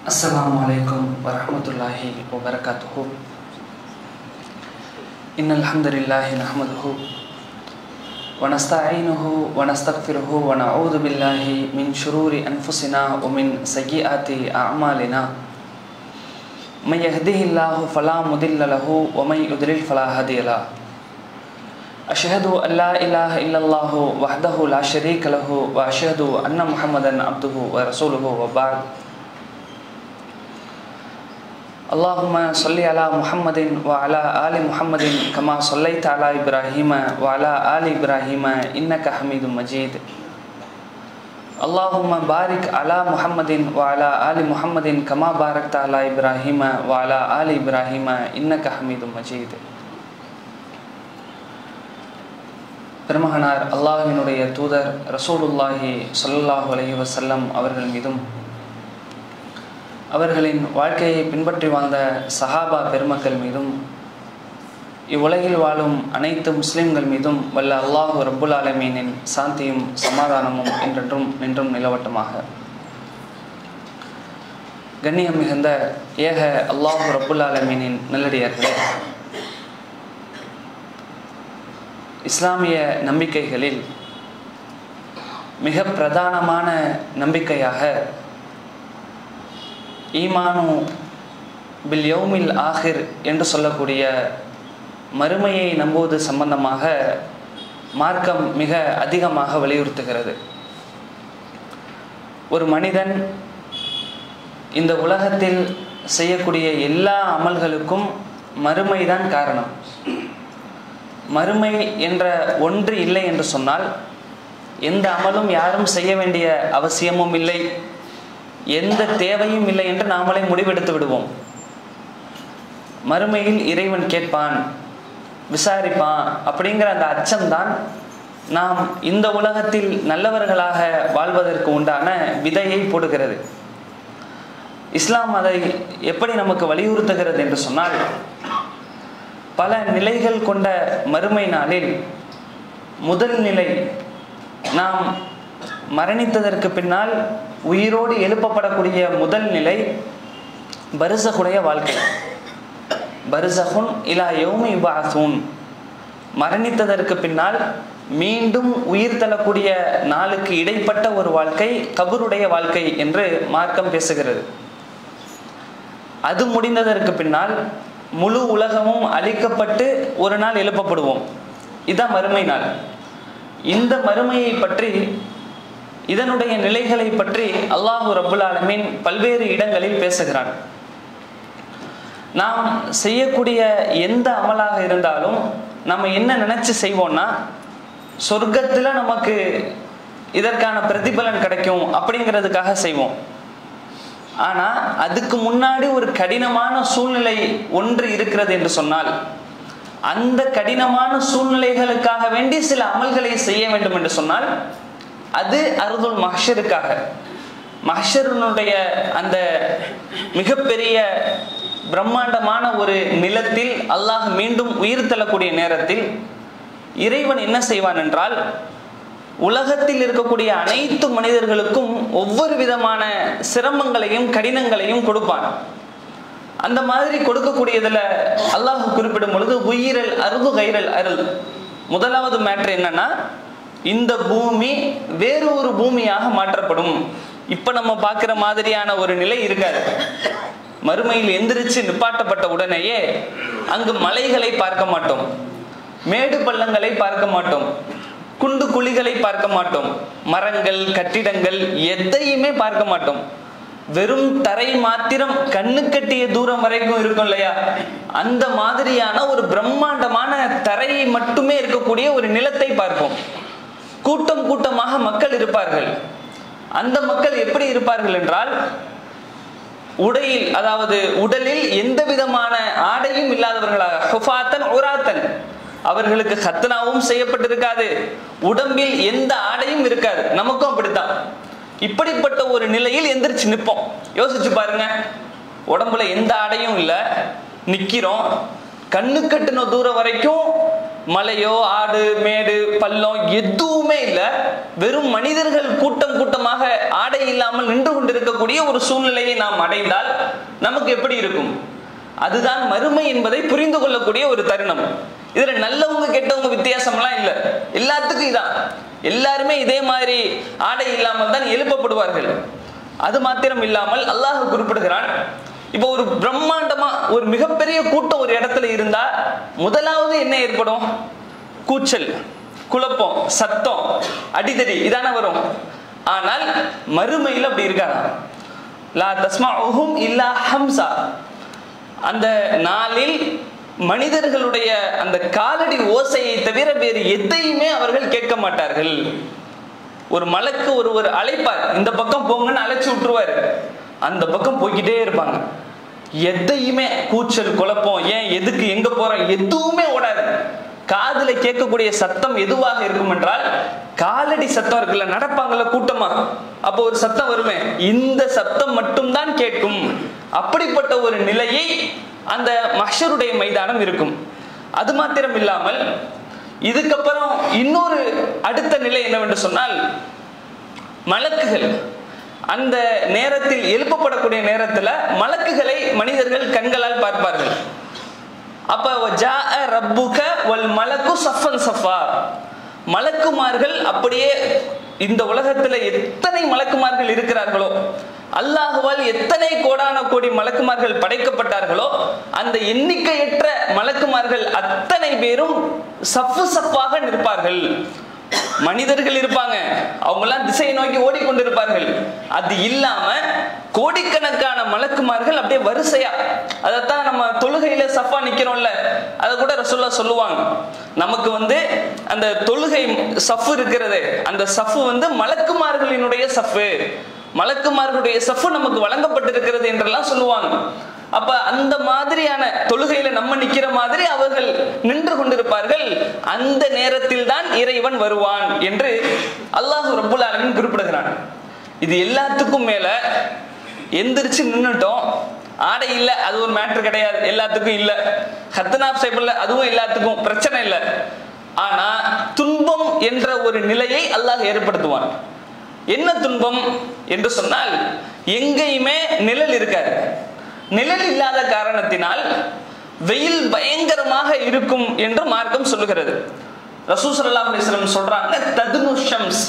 السلام عليكم ورحمة الله وبركاته إن الحمد لله نحمده ونستعينه ونستغفره ونعوذ بالله من شرور أنفسنا ومن سيئات أعمالنا من يهده الله فلا مضل له ومن يضلل فلا هادي له أشهد أن لا إله إلا الله وحده لا شريك له وأشهد أن محمدا عبده ورسوله وبعد اللهم صل على محمد وعلى آل محمد كما صليت على إبراهيم وعلى آل إبراهيم إنك حميد مجيد اللهم بارك على محمد وعلى آل محمد كما باركت على إبراهيم وعلى آل إبراهيم إنك حميد مجيد பெருமகனார் அல்லாஹினுடைய தூதர் ரசூலுல்லாஹி ஸல்லல்லாஹு அலைஹி வஸல்லம் அவர்கள் மீதும் அவர்களின் வாழ்க்கையை பின்பற்றி வாழ்ந்த சஹாபா பெருமக்கள் மீதும் இவ்வுலகில் வாழும் அனைத்து முஸ்லிம்கள் மீதும் வல்ல அல்லாஹு ரப்புல் ஆலமீனின் சாந்தியும் சமாதானமும் என்றென்றும் நின்றும் நிலவட்டமாக கண்ணியம் மிகுந்த ஏக அல்லாஹு ரப்புல் ஆலமீனின் நல்லடியார்களே இஸ்லாமிய நம்பிக்கைகளில் மிக பிரதானமான நம்பிக்கையாக ஈமானு பில் யௌமில் ஆஹிர் என்று சொல்லக்கூடிய மறுமையை நம்புவது சம்பந்தமாக மார்க்கம் மிக அதிகமாக வலியுறுத்துகிறது ஒரு மனிதன் இந்த உலகத்தில் செய்யக்கூடிய எல்லா அமல்களுக்கும் மறுமைதான் காரணம் மறுமை என்ற ஒன்று இல்லை என்று சொன்னால் எந்த அமலும் யாரும் செய்ய வேண்டிய அவசியமும் இல்லை எந்த தேவையும் இல்லை என்று நாமளே முடிவெடுத்து விடுவோம் மறுமையில் இறைவன் கேட்பான் விசாரிப்பான் அப்படிங்கிற அந்த அச்சம்தான் நாம் இந்த உலகத்தில் நல்லவர்களாக வாழ்வதற்கு உண்டான விதையை போடுகிறது இஸ்லாம் அதை எப்படி நமக்கு வலியுறுத்துகிறது என்று சொன்னால் பல நிலைகள் கொண்ட மறுமை நாளில் முதல் நிலை நாம் மரணித்ததற்கு பின்னால் உயிரோடு எழுப்பப்படக்கூடிய முதல் நிலை பரிசகுடைய வாழ்க்கை பரிசகுன் இலா யௌமி பாசூன் மரணித்ததற்கு பின்னால் மீண்டும் உயிர் தள்ளக்கூடிய நாளுக்கு இடைப்பட்ட ஒரு வாழ்க்கை கபருடைய வாழ்க்கை என்று மார்க்கம் பேசுகிறது அது முடிந்ததற்கு பின்னால் முழு உலகமும் அழிக்கப்பட்டு ஒரு நாள் எழுப்பப்படுவோம் இதான் மறுமை நாள் இந்த மறுமையை பற்றி இதனுடைய நிலைகளை பற்றி அல்லாஹூ ரபுல் ஆலமின் பல்வேறு இடங்களில் பேசுகிறான் நாம் செய்யக்கூடிய எந்த அமலாக இருந்தாலும் நம்ம என்ன நினைச்சு செய்வோம்னா சொர்க்கத்தில் நமக்கு இதற்கான பிரதிபலன் கிடைக்கும் அப்படிங்கிறதுக்காக செய்வோம் ஆனால் அதுக்கு முன்னாடி ஒரு கடினமான சூழ்நிலை ஒன்று இருக்கிறது என்று சொன்னால் அந்த கடினமான சூழ்நிலைகளுக்காக வேண்டி சில அமல்களை செய்ய வேண்டும் என்று சொன்னால் அது அருதுல் மஹஷருக்காக மஹஷருனுடைய அந்த மிகப்பெரிய பிரம்மாண்டமான ஒரு நிலத்தில் அல்லாஹ் மீண்டும் உயிர் தள்ளக்கூடிய நேரத்தில் இறைவன் என்ன செய்வான் என்றால் உலகத்தில் இருக்கக்கூடிய அனைத்து மனிதர்களுக்கும் ஒவ்வொரு விதமான சிரமங்களையும் கடினங்களையும் கொடுப்பான் அந்த மாதிரி கொடுக்கக்கூடியதுல அல்லாஹ் குறிப்பிடும் பொழுது உயிரல் அருது கைரல் அருள் முதலாவது மேட்ரு என்னன்னா இந்த பூமி வேறு ஒரு பூமியாக மாற்றப்படும் இப்ப நம்ம பார்க்கிற மாதிரியான ஒரு நிலை இருக்காது மறுமையில் எந்திரிச்சு நிப்பாட்டப்பட்ட உடனேயே அங்கு மலைகளை பார்க்க மாட்டோம் மேடு பள்ளங்களை பார்க்க மாட்டோம் குண்டு குழிகளை பார்க்க மாட்டோம் மரங்கள் கட்டிடங்கள் எதையுமே பார்க்க மாட்டோம் வெறும் தரை மாத்திரம் கண்ணு கட்டிய தூரம் வரைக்கும் இருக்கும் இல்லையா அந்த மாதிரியான ஒரு பிரம்மாண்டமான தரையை மட்டுமே இருக்கக்கூடிய ஒரு நிலத்தை பார்ப்போம் கூட்டம் கூட்டமாக மக்கள் இருப்பார்கள் அந்த மக்கள் எப்படி இருப்பார்கள் என்றால் உடையில் அதாவது உடலில் எந்த விதமான ஆடையும் இல்லாதவர்களாக உராத்தன் அவர்களுக்கு ஹத்தனாவும் செய்யப்பட்டிருக்காது உடம்பில் எந்த ஆடையும் இருக்காது நமக்கும் அப்படித்தான் இப்படிப்பட்ட ஒரு நிலையில் எந்திரிச்சு நிற்போம் யோசிச்சு பாருங்க உடம்புல எந்த ஆடையும் இல்லை நிக்கிறோம் கண்ணு கட்டின தூரம் வரைக்கும் மலையோ ஆடு மேடு பள்ளம் எதுவுமே இல்லை வெறும் மனிதர்கள் கூட்டம் கூட்டமாக ஆடை இல்லாமல் நின்று கொண்டிருக்கக்கூடிய ஒரு சூழ்நிலையை நாம் அடைந்தால் நமக்கு எப்படி இருக்கும் அதுதான் மறுமை என்பதை புரிந்து கொள்ளக்கூடிய ஒரு தருணம் இதுல நல்லவங்க கெட்டவங்க வித்தியாசம்லாம் இல்லை எல்லாத்துக்கும் இதான் எல்லாருமே இதே மாதிரி ஆடை இல்லாமல் தான் எழுப்பப்படுவார்கள் அது மாத்திரம் இல்லாமல் அல்லாஹ் குறிப்பிடுகிறான் இப்போ ஒரு பிரம்மாண்டமா ஒரு மிகப்பெரிய கூட்டம் ஒரு இடத்துல இருந்தா முதலாவது என்ன ஏற்படும் கூச்சல் குழப்பம் சத்தம் அடிதடி இதான வரும் ஆனால் மறுமையில் அப்படி இருக்காதா லா தஸ்மாஹும் இல்லா ஹம்சா அந்த நாளில் மனிதர்களுடைய அந்த காலடி ஓசையை தவிர வேறு எதையுமே அவர்கள் கேட்க மாட்டார்கள் ஒரு மலக்கு ஒரு ஒரு அழைப்பார் இந்த பக்கம் போங்கன்னு அழைச்சி விட்டுருவாரு அந்த பக்கம் போய்கிட்டே இருப்பாங்க எதையுமே கூச்சல் குழப்பம் ஏன் எதுக்கு எங்க போறோம் எதுவுமே ஓடாது காதுல கேட்கக்கூடிய சத்தம் எதுவாக இருக்கும் என்றால் காலடி சத்தம் இருக்குல்ல நடப்பாங்கல்ல கூட்டமா அப்போ ஒரு சத்தம் வருமே இந்த சத்தம் மட்டும்தான் கேட்கும் அப்படிப்பட்ட ஒரு நிலையை அந்த மஷருடைய மைதானம் இருக்கும் அது மாத்திரம் இல்லாமல் இதுக்கப்புறம் இன்னொரு அடுத்த நிலை என்னவென்று சொன்னால் மலக்குகள் அந்த நேரத்தில் எழுப்பப்படக்கூடிய நேரத்தில் மலக்குகளை மனிதர்கள் கண்களால் பார்ப்பார்கள் அப்ப ஜா ரப்புக வல் மலக்கு சஃபன் சஃபா மலக்குமார்கள் அப்படியே இந்த உலகத்துல எத்தனை மலக்குமார்கள் இருக்கிறார்களோ அல்லாஹுவால் எத்தனை கோடான கோடி மலக்குமார்கள் படைக்கப்பட்டார்களோ அந்த எண்ணிக்கையற்ற மலக்குமார்கள் அத்தனை பேரும் சஃப்பு சப்பாக நிற்பார்கள் மனிதர்கள் இருப்பாங்க அவங்க எல்லாம் திசையை நோக்கி ஓடிக்கொண்டிருப்பார்கள் அது இல்லாம கோடிக்கணக்கான மலக்குமார்கள் அப்படியே வரிசையா அதைத்தான் நம்ம தொழுகையில சஃபா நிக்கிறோம்ல அதை கூட ரசோல்லா சொல்லுவாங்க நமக்கு வந்து அந்த தொழுகை சஃப் இருக்கிறது அந்த சஃப் வந்து மலக்குமார்களினுடைய சஃப்பு மலக்குமார்களுடைய சஃப்பு நமக்கு வழங்கப்பட்டிருக்கிறது என்றெல்லாம் சொல்லுவாங்க அப்ப அந்த மாதிரியான தொழுகையில நம்ம நிக்கிற மாதிரி அவர்கள் நின்று கொண்டிருப்பார்கள் அந்த நேரத்தில் தான் இறைவன் வருவான் என்று அல்லாஹு ரப்புல் ஆலமின் குறிப்பிடுகிறான் இது எல்லாத்துக்கும் மேல எந்திரிச்சு நின்னுட்டோம் ஆடை இல்ல அது ஒரு மேட்ரு கிடையாது எல்லாத்துக்கும் இல்ல ஹத்தனாப் சைபிள்ல அதுவும் எல்லாத்துக்கும் பிரச்சனை இல்லை ஆனா துன்பம் என்ற ஒரு நிலையை அல்லாஹ் ஏற்படுத்துவான் என்ன துன்பம் என்று சொன்னால் எங்கேயுமே நிழல் இருக்காது நிழல் இல்லாத காரணத்தினால் வெயில் பயங்கரமாக இருக்கும் என்று மார்க்கம் சொல்லுகிறது ரசூ சல்லாஹ் அலிஸ்லம் சொல்றாங்க ததுனு ஷம்ஸ்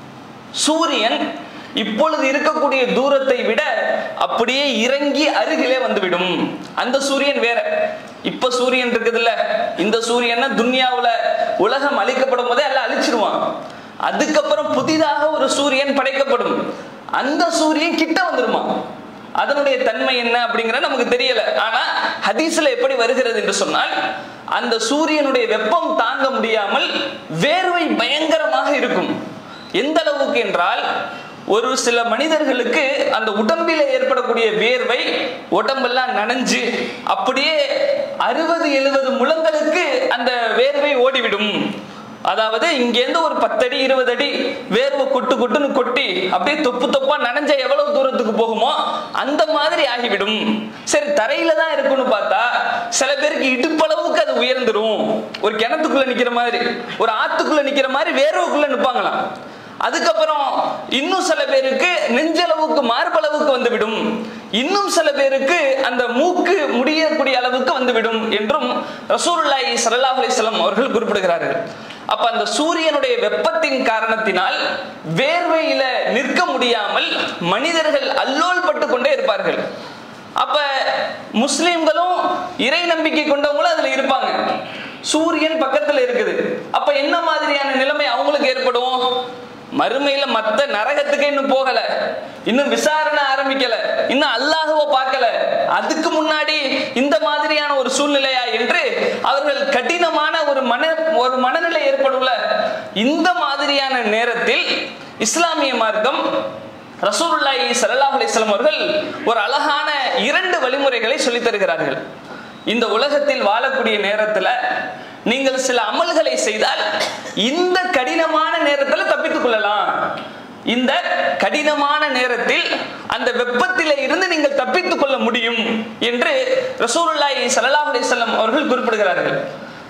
சூரியன் இப்பொழுது இருக்கக்கூடிய தூரத்தை விட அப்படியே இறங்கி அருகிலே வந்துவிடும் அந்த சூரியன் வேற இப்ப சூரியன் இருக்குதுல்ல இந்த சூரியன் துன்யாவுல உலகம் அழிக்கப்படும் போதே எல்லாம் அழிச்சிருவான் அதுக்கப்புறம் புதிதாக ஒரு சூரியன் படைக்கப்படும் அந்த சூரியன் கிட்ட வந்துருமா அதனுடைய தன்மை என்ன அப்படிங்கிற நமக்கு தெரியல ஆனா ஹதீஸ்ல எப்படி வருகிறது என்று சொன்னால் அந்த சூரியனுடைய வெப்பம் தாங்க முடியாமல் வேர்வை பயங்கரமாக இருக்கும் எந்த அளவுக்கு என்றால் ஒரு சில மனிதர்களுக்கு அந்த உடம்பில் ஏற்படக்கூடிய வேர்வை உடம்பெல்லாம் நனைஞ்சு அப்படியே அறுபது எழுபது முழங்களுக்கு அந்த வேர்வை ஓடிவிடும் அதாவது இங்கேருந்து ஒரு பத்தடி இருபது அடி வேர்வை கொட்டு கொட்டுன்னு கொட்டி அப்படியே தொப்பு தொப்பா நனைஞ்ச எவ்வளவு தூரத்துக்கு போகுமோ அந்த மாதிரி ஆகிவிடும் சரி தரையில தான் இருக்குன்னு பார்த்தா சில பேருக்கு இடுப்பளவுக்கு அது உயர்ந்துரும் ஒரு கிணத்துக்குள்ள நிக்கிற மாதிரி ஒரு ஆத்துக்குள்ள நிக்கிற மாதிரி வேர்வைக்குள்ள நிப்பாங்களாம் அதுக்கப்புறம் இன்னும் சில பேருக்கு நெஞ்சளவுக்கு மார்பளவுக்கு வந்துவிடும் இன்னும் சில பேருக்கு அந்த மூக்கு முடியக்கூடிய அளவுக்கு வந்துவிடும் என்றும் ரசூலுல்லாஹி ஸல்லல்லாஹு அலைஹி வஸல்லம் அவர்கள் குறிப்பிடுகிறார்கள் அப்ப அந்த சூரியனுடைய வெப்பத்தின் காரணத்தினால் வேர்வையில நிற்க முடியாமல் மனிதர்கள் அல்லோல் பட்டு கொண்டே இருப்பார்கள் அப்ப முஸ்லிம்களும் இறை நம்பிக்கை கொண்டவங்களும் அதுல இருப்பாங்க சூரியன் பக்கத்துல இருக்குது அப்ப என்ன மாதிரியான நிலைமை அவங்களுக்கு ஏற்படும் மறுமையில மத்த நரகத்துக்கு இன்னும் போகல இன்னும் விசாரணை ஆரம்பிக்கல இன்னும் அல்லாஹுவ பார்க்கல அதுக்கு முன்னாடி இந்த மாதிரியான ஒரு சூழ்நிலையா என்று அவர்கள் கடினமான ஒரு மன ஒரு மனநிலை ஏற்படும்ல இந்த மாதிரியான நேரத்தில் இஸ்லாமிய மார்க்கம் ரசூலுல்லாஹி ஸல்லல்லாஹு அலைஹி வஸல்லம் அவர்கள் ஒரு அழகான இரண்டு வழிமுறைகளை சொல்லித் தருகிறார்கள் இந்த உலகத்தில் வாழக்கூடிய நேரத்துல நீங்கள் சில அமல்களை செய்தால் இந்த கடினமான நேரத்தில் தப்பித்துக் கொள்ளலாம் இந்த கடினமான நேரத்தில் அந்த வெப்பத்திலே இருந்து நீங்கள் தப்பித்துக் கொள்ள முடியும் என்று ரசூலுல்லாஹி ஸல்லல்லாஹு அலைஹி வஸல்லம் அவர்கள் குறிப்பிடுகிறார்கள்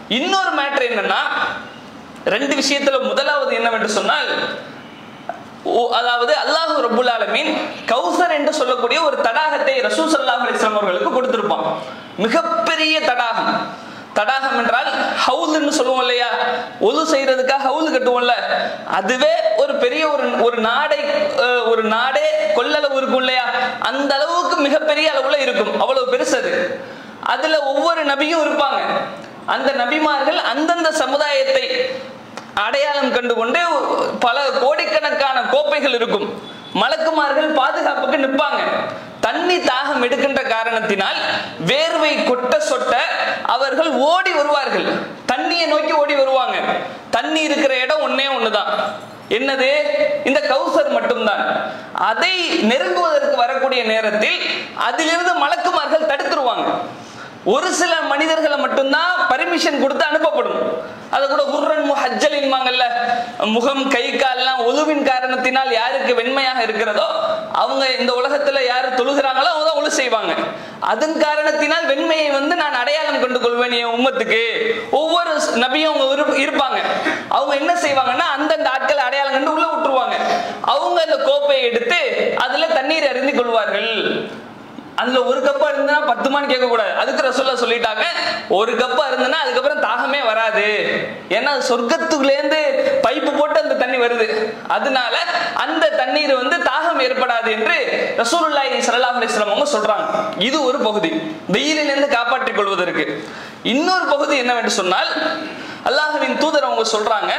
இன்னொரு மேட்டர் என்னன்னா ரெண்டு விஷயத்துல முதலாவது என்னவென்று சொன்னால் ஓ- அதாவது அல்லாஹ் ரபுல் ஆலமீன் கௌசர் என்று சொல்லக்கூடிய ஒரு தடாகத்தை ரசூல் ஸல்லல்லாஹு அலைஹி வஸல்லம் அவர்களுக்கு கொடுத்திருப்பான் மிகப்பெரிய தடாகம் தடாகம் என்றால் ஹவுல்னு சொல்லுவோம் இல்லையா ஒது செய்யறதுக்காக ஹவுல் கட்டுவோம்ல அதுவே ஒரு பெரிய ஒரு ஒரு நாடை அஹ், ஒரு நாடே கொள்ளளவு இருக்கும் இல்லையா அந்த அளவுக்கு மிகப்பெரிய அளவுல இருக்கும் அவ்வளவு பெருசு அது அதுல ஒவ்வொரு நபியும் இருப்பாங்க அந்த நபிமார்கள் அந்தந்த சமுதாயத்தை அடையாளம் கண்டு கொண்டு பல கோடிக்கணக்கான கோப்பைகள் இருக்கும் மலக்குமார்கள் பாதுகாப்புக்கு நிற்பாங்க தண்ணி தாகம் எடுக்கின்ற காரணத்தினால் வேர்வை கொட்ட சொட்ட அவர்கள் ஓடி வருவார்கள் தண்ணியை நோக்கி ஓடி வருவாங்க தண்ணி இருக்கிற இடம் ஒண்ணே ஒண்ணுதான் என்னது இந்த கௌசர் மட்டும்தான் அதை நெருங்குவதற்கு வரக்கூடிய நேரத்தில் அதிலிருந்து மலக்குமார்கள் தடுத்துருவாங்க ஒரு சில மனிதர்களை மட்டும்தான் பர்மிஷன் கொடுத்து அனுப்பப்படும் அது கூட குர்ரன் முஹஜ்ஜலின்பாங்கல்ல முகம் கை கால்லாம் ஒழுவின் காரணத்தினால் யாருக்கு வெண்மையாக இருக்கிறதோ அவங்க இந்த உலகத்துல யாரு தொழுகிறாங்களோ அவங்க தான் ஒழு செய்வாங்க அதன் காரணத்தினால் வெண்மையை வந்து நான் அடையாளம் கொண்டு கொள்வேன் என் உம்மத்துக்கு ஒவ்வொரு நபியும் அவங்க இரு- இருப்பாங்க அவங்க என்ன செய்வாங்கன்னா அந்தந்த ஆட்களை அடையாளம் கண்டு உள்ள விட்டுருவாங்க அவங்க அந்த கோப்பையை எடுத்து அதுல தண்ணீர் அருந்தி கொள்வார்கள் அதுல ஒரு கப்பா இருந்ததுன்னா பத்துமான்னு கேட்க கூடாது அதுக்கு ரசோல்லா சொல்லிட்டாங்க ஒரு கப்பா இருந்ததுன்னா அதுக்கப்புறம் தாகமே வராது ஏன்னா சொர்க்கத்துக்குள்ளேருந்து பைப்பு போட்டு அந்த தண்ணி வருது அதனால அந்த தண்ணீர் வந்து தாகம் ஏற்படாது என்று ரசூலுல்லாஹி ஸல்லல்லாஹு அலைஹி வஸல்லம் அவங்க சொல்றாங்க இது ஒரு பகுதி வெயிலிலிருந்து காப்பாற்றிக் கொள்வதற்கு இன்னொரு பகுதி என்னவென்று சொன்னால் அல்லாஹ்வின் தூதர் அவங்க சொல்றாங்க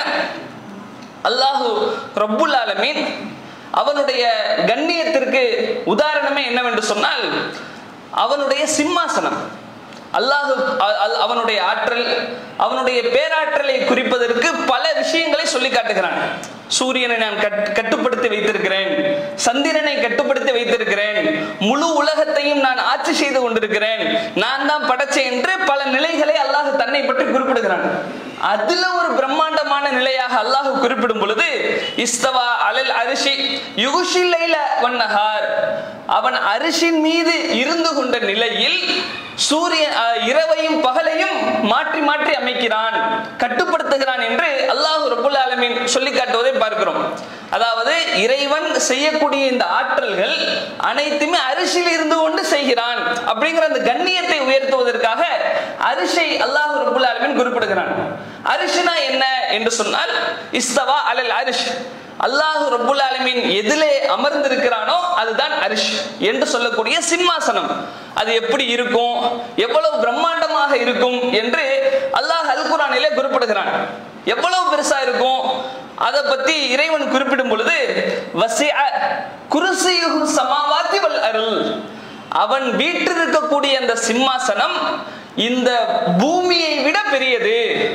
அல்லாஹு ரப்புல் ஆலமீன் அவனுடைய கண்ணியத்திற்கு உதாரணமே என்னவென்று சொன்னால் அவனுடைய சிம்மாசனம் அல்லாஹு அ- அ- அவனுடைய ஆற்றல் அவனுடைய பேராற்றலை குறிப்பதற்கு பல விஷயங்களை சொல்லி காட்டுகிறான் சூரியனை நான் கட்- கட்டுப்படுத்தி வைத்திருக்கிறேன் சந்திரனை கட்டுப்படுத்தி வைத்திருக்கிறேன் முழு உலகத்தையும் நான் ஆட்சி செய்து கொண்டிருக்கிறேன் நான் தான் படைச்சேன் என்று பல நிலைகளை அல்லாஹ் தன்னை பற்றி குறிப்பிடுகிறான் அதுல ஒரு பிரம்மாண்டமான நிலையாக அல்லாஹ் குறிப்பிடும் பொழுது இஸ்தவா அலல் அரிசி யுகுஷில்லைல வண்ணஹார் அவன் அரிசின் மீது இருந்து கொண்ட நிலையில் சூரிய அஹ், இரவையும் பகலையும் மாற்றி மாற்றி அமைக்கிறான் கட்டுப்படுத்துகிறான் என்று அல்லாஹ் ரபுல் ஆலமீன் சொல்லி காட்டுவதை பார்க்கிறோம் அதாவது இறைவன் செய்யக்கூடிய இந்த ஆற்றல்கள் அனைத்துமே அரிசியில் இருந்து கொண்டு செய்கிறான் அப்படிங்கிற அந்த கண்ணியத்தை உயர்த்துவதற்காக அரிசை அல்லாஹ் ரபுல் ஆலமீன் குறிப்பிடுகிறான் அரிசினா என்ன என்று சொன்னால் இஸ்தவா அலல் அரிஷ் அல்லாஹ் ரப்புல் ஆலமீன் எதிலே அமர்ந்திருக்கிறானோ அதுதான் அரிஷ் என்று சொல்லக்கூடிய சிம்மாசனம் அது எப்படி இருக்கும் எவ்வளவு பிரம்மாண்டமாக இருக்கும் என்று அல்லாஹ் அல் குரானிலே குறிப்பிடுகிறான் எவ்வளவு பெருசா இருக்கும் அதை பத்தி இறைவன் குறிப்பிடும் பொழுது வசிஅ குருசியுஹு சமாவாத்தி வல் அருள் அவன் வீற்றிருக்கக்கூடிய அந்த சிம்மாசனம் இந்த பூமியை விட பெரியது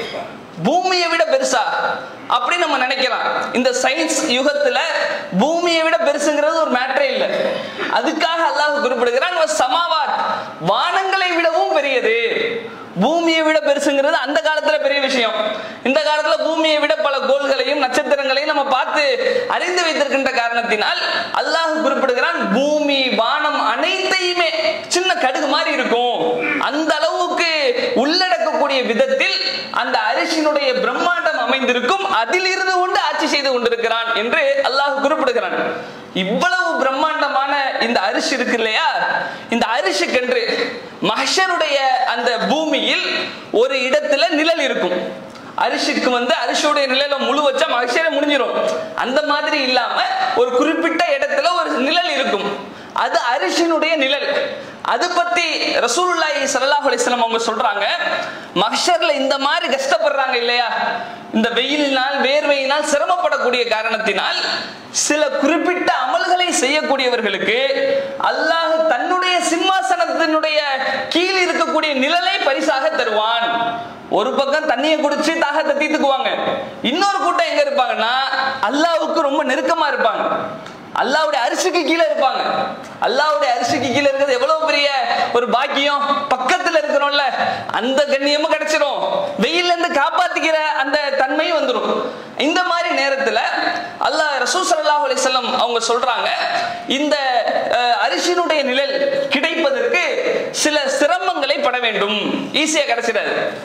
பூமியை விட பெருசா அப்படி நம்ம நினைக்கலாம் இந்த சயின்ஸ் யுகத்துல பூமியை விட பெருசுங்கிறது ஒரு மேட்டரே இல்லை அதுக்காக அல்லாஹ் குறிப்பிடுகிறான் "வ சமாவாத் வானங்களை விடவும் பெரியது பூமியை விட பெருசுங்கிறது அந்த காலத்துல பெரிய விஷயம் இந்த காலத்துல பூமியை விட பல கோள்களையும் நட்சத்திரங்களையும் நம்ம பார்த்து அறிந்து வைத்திருக்கின்ற காரணத்தினால் அல்லாஹ் குறிப்பிடுகிறான் பூமி வானம் அனைத்தையுமே சின்ன கடுகு மாதிரி இருக்கும் அந்த அளவுக்கு உள்ளடக்கக்கூடிய விதத்தில் அந்த அரிசியினுடைய பிரம்மாண்டம் அமைந்திருக்கும் அதில் இருந்து கொண்டு ஆட்சி செய்து கொண்டிருக்கிறான் என்று அல்லாஹ் குறிப்பிடுகிறான் இவ்வளவு பிரம்மாண்டமான இந்த அரிசி இருக்கு இல்லையா இந்த அரிசிக்கென்று மஹஷருடைய அந்த பூமியில் ஒரு இடத்துல நிழல் இருக்கும் அரிசிக்கு வந்து அரிசியுடைய நிழல முழு வச்சா மகிழ்ச்சியில முடிஞ்சிடும் அந்த மாதிரி இல்லாம ஒரு குறிப்பிட்ட இடத்துல ஒரு நிழல் இருக்கும் அது அரிசினுடைய நிழல் அது பத்தி ரசூலுல்லாஹி ஸல்லல்லாஹு அலைஹி வஸல்லம் அவங்க சொல்றாங்க மஹ்ஷர்ல இந்த மாதிரி கஷ்டப்படுறாங்க இல்லையா இந்த வெயிலினால் வேர்வையினால் சிரமப்படக்கூடிய காரணத்தினால் சில குறிப்பிட்ட அமல்களை செய்யக்கூடியவர்களுக்கு அல்லாஹ் தன்னுடைய சிம்மாசனத்தினுடைய கீழ் இருக்கக்கூடிய நிழலை பரிசாக தருவான் ஒரு பக்கம் தண்ணியை குடிச்சு தாகத்தை தீத்துக்குவாங்க இன்னொரு கூட்டம் எங்க இருப்பாங்கன்னா அல்லாஹ்வுக்கு ரொம்ப நெருக்கமா இருப்பாங்க அல்லாவுடைய அரிசிக்கு கீழே இருப்பாங்க அல்லாவுடைய அரிசிக்கு கீழே இருக்கிறது எவ்வளவு பெரிய ஒரு பாக்கியம் பக்கத்துல இருக்கிறோம்ல அந்த கண்ணியமும் கிடைச்சிரும் வெயில்ல இருந்து காப்பாத்திக்கிற அந்த தன்மையும் வந்துடும் இந்த மாதிரி நேரத்துல அல்லாஹ் ரசூல் ஸல்லல்லாஹு அலைஹி வஸல்லம் அவங்க சொல்றாங்க இந்த அஹ், அரிசியினுடைய நிழல் கிடைப்பதற்கு சில சிரமங்களை பட வேண்டும் ஈஸியா கிடைச்சிடாது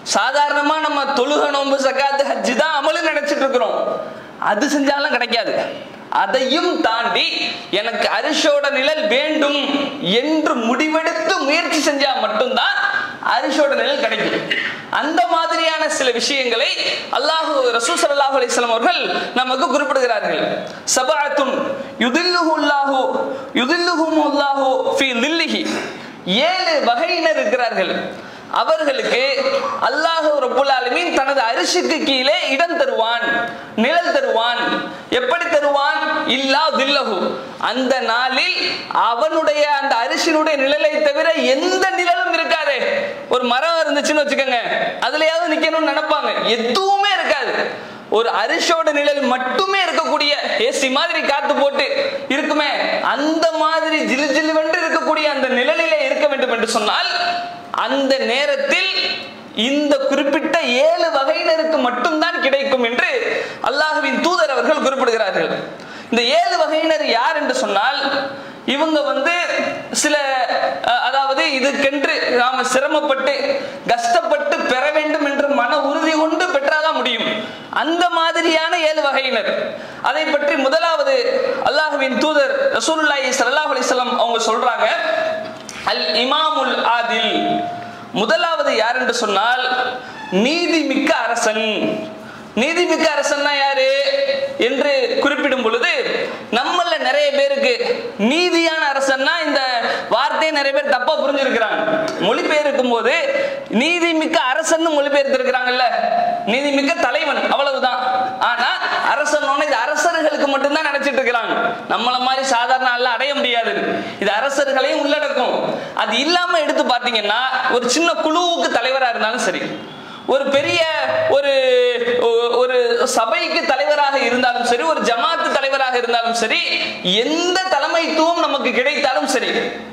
சாதாரணமா நம்ம தொழுக நோன்பு சக்காத்து ஹஜ்ஜு தான் அமலு நினைச்சிட்டு இருக்கிறோம் அது செஞ்சாலும் கிடைக்காது அதையும் தாண்டி எனக்கு அரிஷோட நிழல் வேண்டும் என்று முடிவெடுத்து முயற்சி செஞ்சா மட்டும்தான் அரிஷோட நிழல் கிடைக்கும் அந்த மாதிரியான சில விஷயங்களை அல்லாஹு ரசூல் ஸல்லல்லாஹு அலைஹி வஸல்லம் அவர்கள் நமக்கு குறிப்பிடுகிறார்கள் சபஅத்துன் யுதில்லுஹுல்லாஹு யுதில்லுஹுமுல்லாஹு ஃபீ லில்லிஹி ஏழு வகையினர் இருக்கிறார்கள் அவர்களுக்கு அல்லாஹ் ரப்புல் ஆலமீன் தனது அரிசிக்கு கீழே இடம் தருவான் நிழல் தருவான் எப்படி தருவான் இல்லா தில்லஹு அந்த நாளில் அவனுடைய அந்த அரிசினுடைய நிழலை தவிர எந்த நிழலும் இருக்காது ஒரு மரம் இருந்துச்சுன்னு வச்சுக்கோங்க அதுலயாவது நிக்கணும்னு நினைப்பாங்க எதுவுமே இருக்காது ஒரு அரிசோட நிழல் மட்டுமே இருக்கக்கூடிய ஏசி மாதிரி காத்து போட்டு இருக்குமே அந்த மாதிரி ஜிலு ஜிலுவென்று இருக்கக்கூடிய அந்த நிழலிலே இருக்க வேண்டும் என்று சொன்னால் அந்த நேரத்தில் இந்த குறிப்பிட்ட ஏழு வகையினருக்கு மட்டும்தான் கிடைக்கும் என்று அல்லாஹுவின் தூதர் அவர்கள் குறிப்பிடுகிறார்கள் இந்த ஏழு வகையினர் யார் என்று சொன்னால் இவங்க வந்து சில அஹ், அதாவது இதுக்கென்று நாம சிரமப்பட்டு கஷ்டப்பட்டு பெற வேண்டும் என்று மன உறுதி கொண்டு பெற்றாதான் முடியும் அந்த மாதிரியான ஏழு வகையினர் அதை பற்றி முதலாவது அல்லாஹுவின் தூதர் ரசூலுல்லாஹி ஸல்லல்லாஹு அலைஹி வஸல்லம் அவங்க சொல்றாங்க அல் இமாமுல் ஆதில் முதலாவது யார் என்று சொன்னால் நீதிமிக்க அரசன் நீதிமிக்க அரசன்னா யாரு என்று குறிப்பிடும் பொழுது நம்மள நிறைய பேருக்கு நீதியான அரசன்னா இந்த வார்த்தையை நிறைய பேர் தப்பா புரிஞ்சிருக்கிறாங்க மொழிபெயர்க்கும் போது நீதிமிக்க அரசன் மொழிபெயர்த்திருக்கிறாங்கல்ல நீதிமிக்க தலைவன் அவ்வளவுதான் ஆனா அரசன் இது அரசர்களுக்கு மட்டும்தான் நினைச்சிட்டு இருக்கிறாங்க நம்மள மாதிரி சாதாரண ஆள்ல அடைய முடியாது இது அரசர்களையும் உள்ளடக்கும் அது இல்லாம எடுத்து பார்த்தீங்கன்னா ஒரு சின்ன குழுவுக்கு தலைவரா இருந்தாலும் சரி ஒரு பெரிய ஒரு ஒ- ஒரு சபைக்கு தலைவராக இருந்தாலும் சரி ஒரு ஜமாத்து தலைவராக இருந்தாலும் சரி எந்த தலைமைத்துவம் நமக்கு கிடைத்தாலும் சரி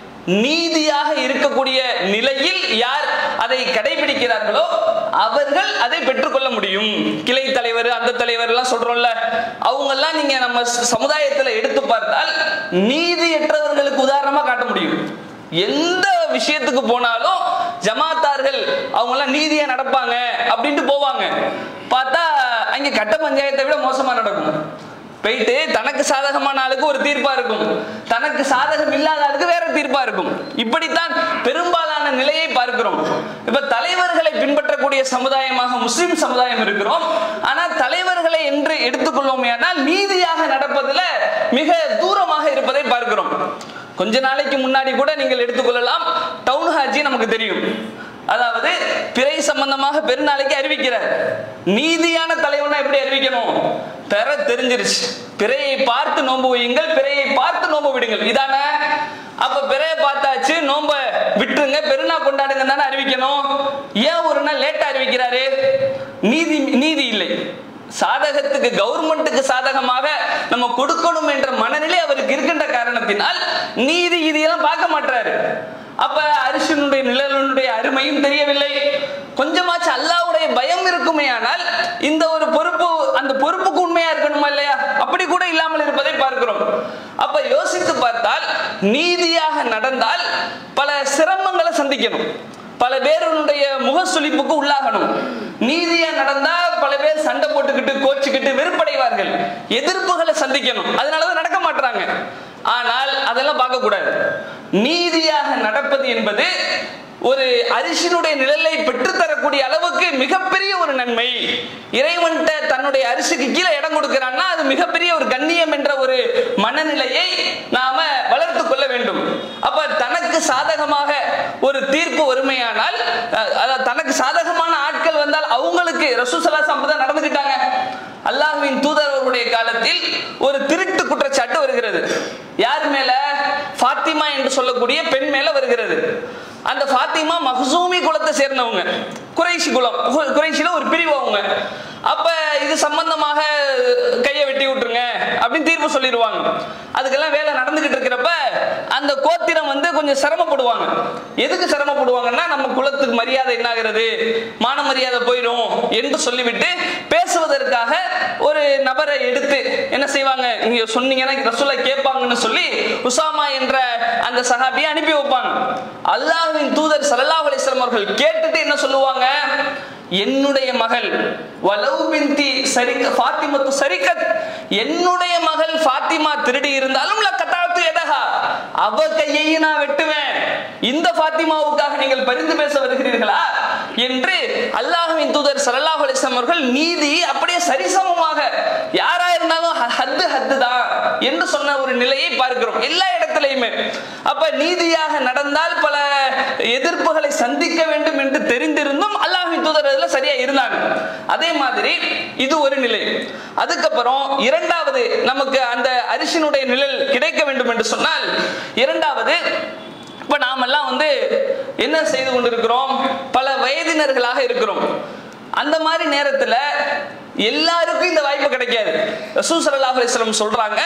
நீதியாக இருக்கக்கூடிய நிலையில் யார் அதை கடைபிடிக்கிறார்களோ அவர்கள் அதை பெற்றுக்கொள்ள முடியும் கிளை தலைவர் அந்த தலைவர் எல்லாம் சொல்றோம்ல அவங்க எல்லாம் நீங்க நம்ம ச- சமுதாயத்துல எடுத்து பார்த்தால் நீதியற்றவர்களுக்கு உதாரணமா காட்ட முடியும் எந்த விஷயத்துக்கு போனாலும் ஜமாத்தார்கள் அவங்க எல்லாம் நீதியா நடப்பாங்க அப்படின்ட்டு போவாங்க பார்த்தா அங்க கட்ட பஞ்சாயத்தை விட மோசமா நடக்கும் போயிட்டு தனக்கு சாதகமான ஆளுக்கு ஒரு தீர்ப்பா இருக்கும் தனக்கு சாதகம் இல்லாத ஆளுக்கு வேற தீர்ப்பா இருக்கும் இப்படித்தான் பெரும்பாலான நிலையை பார்க்கிறோம் இப்ப தலைவர்களை பின்பற்றக்கூடிய சமுதாயமாக முஸ்லிம் சமுதாயம் இருக்கிறோம் ஆனா தலைவர்களை என்று எடுத்துக்கொள்வோமே ஆனால் நீதியாக நடப்பதுல மிக தூரமாக இருப்பதை பார்க்கிறோம் கொஞ்ச நாளைக்கு முன்னாடி கூட நீங்கள் எடுத்துக்கொள்ளலாம் டவுன் ஹாஜி நமக்கு தெரியும் அதாவது பிறை சம்பந்தமாக பெருநாளைக்கு அறிவிக்கிறார் நீதியான தலைவனா எப்படி அறிவிக்கணும் பெற தெரிஞ்சிருச்சு பிறையை பார்த்து நோன்பு வையுங்கள் பிறையை பார்த்து நோன்பு விடுங்கள் இதானே அப்ப பிறையை பார்த்தாச்சு நோம்ப விட்டுருங்க பெருநா கொண்டாடுங்க தானே அறிவிக்கணும் ஏன் ஒரு நாள் லேட்டா அறிவிக்கிறாரு நீதி நீதி இல்லை சாதகத்துக்கு கவர்மெண்ட்டுக்கு சாதகமாக நம்ம கொடுக்கணும் என்ற மனநிலை அவருக்கு இருக்கின்ற காரணத்தினால் நீதி இதெல்லாம் பார்க்க மாட்டாரு அப்ப அரிசனுடைய நிழலுடைய அருமையும் தெரியவில்லை கொஞ்சமாச்சு அல்லாவுடைய பயம் இருக்குமே ஆனால் இந்த ஒரு பொறுப்பு அந்த பொறுப்புக்கு உண்மையா இருக்கணுமா இல்லையா அப்படி கூட இல்லாமல் இருப்பதை பார்க்கிறோம் அப்ப யோசித்து பார்த்தால் நீதியாக நடந்தால் பல சிரமங்களை சந்திக்கணும் பல பேருடைய முகசுளிப்புக்கு உள்ளாகணும் நீதியா நடந்தா பல பேர் சண்டை போட்டுக்கிட்டு கோச்சுக்கிட்டு வெறுப்படைவார்கள் எதிர்ப்புகளை சந்திக்கணும் அதனாலதான் நடக்க மாட்டாங்க ஆனால் அதெல்லாம் பார்க்க கூடாது நீதியாக நடப்பது என்பது ஒரு அரிசினுடைய நிழலை பெற்றுத்தரக்கூடிய அளவுக்கு மிகப்பெரிய ஒரு நன்மை இறைவன்கிட்ட தன்னுடைய அரிசிக்கு கீழே இடம் கொடுக்கிறான்னா அது மிகப்பெரிய ஒரு கண்ணியம் என்ற ஒரு மனநிலையை நாம வளர்த்து கொள்ள வேண்டும் அப்ப தனக்கு சாதகமாக ஒரு தீர்ப்பு வறுமையானால் அஹ், அதாவது தனக்கு சாதகமான ஆட்கள் வந்தால் அவங்களுக்கு ரசூசலா சம்பதம் நடந்துக்கிட்டாங்க அல்லாஹ்வின் தூதர் அவர்களுடைய காலத்தில் ஒரு திருட்டு குற்றச்சாட்டு வருகிறது யார் மேல ஃபாத்திமா என்று சொல்லக்கூடிய பெண் மேல வருகிறது அந்த ஃபாத்திமா மஹ்சூமி குலத்தை சேர்ந்தவங்க குறைஷி குலம் கு- குறைஷில ஒரு பிரிவு அவங்க அப்ப இது சம்பந்தமாக கையை வெட்டி விட்டுருங்க அப்படின்னு தீர்ப்பு சொல்லிடுவாங்க அதுக்கெல்லாம் வேலை நடந்துகிட்டு இருக்கிறப்ப அந்த கோத்திரம் வந்து கொஞ்சம் சிரமப்படுவாங்க எதுக்கு சிரமப்படுவாங்கன்னா நம்ம குலத்துக்கு மரியாதை என்னாகிறது மான மரியாதை போயிடும் என்று சொல்லிவிட்டு பேசுவதற்காக ஒரு நபரை எடுத்து என்ன செய்வாங்க நீங்க சொன்னீங்கன்னா ரசூலை கேட்பாங்கன்னு சொல்லி உசாமா என்ற அந்த சஹாபியை அனுப்பி வைப்பாங்க அல்லாஹ்வின் தூதர் ஸல்லல்லாஹு அலைஹி வஸல்லம் அவர்கள் கேட்டுட்டு என்ன சொல்லுவாங்க என்னுடைய மகள் வலவு பிந்தி சரிக்க ஃபாத்திமத்து சரிக்கத் என்னுடைய மகள் ஃபாத்திமா திருடி இருந்தாலும் லக்கத்தாத்து எதகா அவ கையை நான் வெட்டுவேன் இந்த ஃபாத்திமாவுக்காக நீங்கள் பரிந்து பேச வருகிறீர்களா என்று அல்லாஹ்வின் தூதர் ஸல்லல்லாஹு அலைஹி வஸல்லம் அவர்கள் நீதி அப்படியே சரிசமமாக யாரா இருந்தாலும் ஹ- ஹத்து ஹத்து தான் என்று சொன்ன ஒரு நிலையை பார்க்கிறோம் எல்லா இடத்திலையுமே அப்ப நீதியாக நடந்தால் பல எதிர்ப்புகளை சந்திக்க வேண்டும் என்று தெரிந்திருந்தும் அல்லாஹ்வின் தூதர் அதுல சரியா இருந்தாங்க அதே மாதிரி இது ஒரு நிலை அதுக்கப்புறம் இரண்டாவது நமக்கு அந்த அரிசினுடைய நிழல் கிடைக்க வேண்டும் என்று சொன்னால் இரண்டாவது இப்ப நாமெல்லாம் வந்து என்ன செய்து கொண்டிருக்கிறோம் பல வயதினர்களாக இருக்கிறோம் அந்த மாதிரி நேரத்துல எல்லாருக்கும் இந்த வாய்ப்பு கிடைக்காது ரசூல் ஸல்லல்லாஹு அலைஹி வஸல்லம் சொல்றாங்க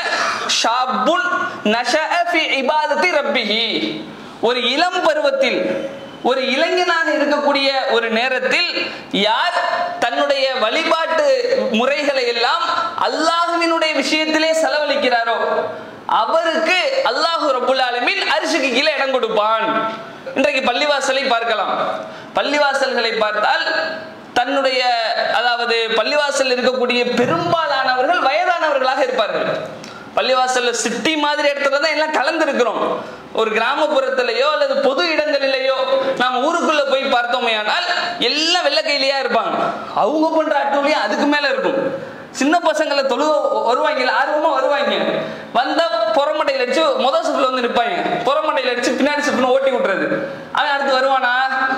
ஷாபுன் நஷஅ ஃபி இபாதத்தி ரப்பிஹி ஒரு இளம் பருவத்தில் ஒரு இளைஞனாக இருக்கக்கூடிய ஒரு நேரத்தில் யார் தன்னுடைய வழிபாட்டு முறைகளை எல்லாம் அல்லாஹ்வினுடைய விஷயத்திலே செலவழிக்கிறாரோ அவருக்கு அல்லாஹு ரப்புல் ஆலமீன் அரிசிக்கு கீழே இடம் கொடுப்பான் இன்றைக்கு பள்ளிவாசலை பார்க்கலாம் பள்ளிவாசல்களை பார்த்தால் தன்னுடைய அதாவது பள்ளிவாசல் இருக்கக்கூடிய பெரும்பாலானவர்கள் வயதானவர்களாக இருப்பார்கள் பள்ளிவாசல்ல சிட்டி மாதிரி இடத்துல தான் எல்லாம் கலந்து இருக்கிறோம் ஒரு கிராமப்புறத்திலேயோ அல்லது பொது இடங்களிலேயோ நாம் ஊருக்குள்ள போய் பார்த்தோமேயானால் எல்லாம் வெள்ளை கையிலேயே இருப்பாங்க அவங்க பண்ற அட்டூழியம் அதுக்கு மேல இருக்கும் சின்ன பசங்களை தொழுவ வருவாங்க ஆர்வமா வருவாங்க வந்தா புறமட்டையில அடிச்சு முதல் சுப்புல வந்து நிப்பாங்க புறமட்டையில அடிச்சு பின்னாடி சுப்புன்னு ஓட்டி விட்டுறது அவன் அடுத்து வருவானா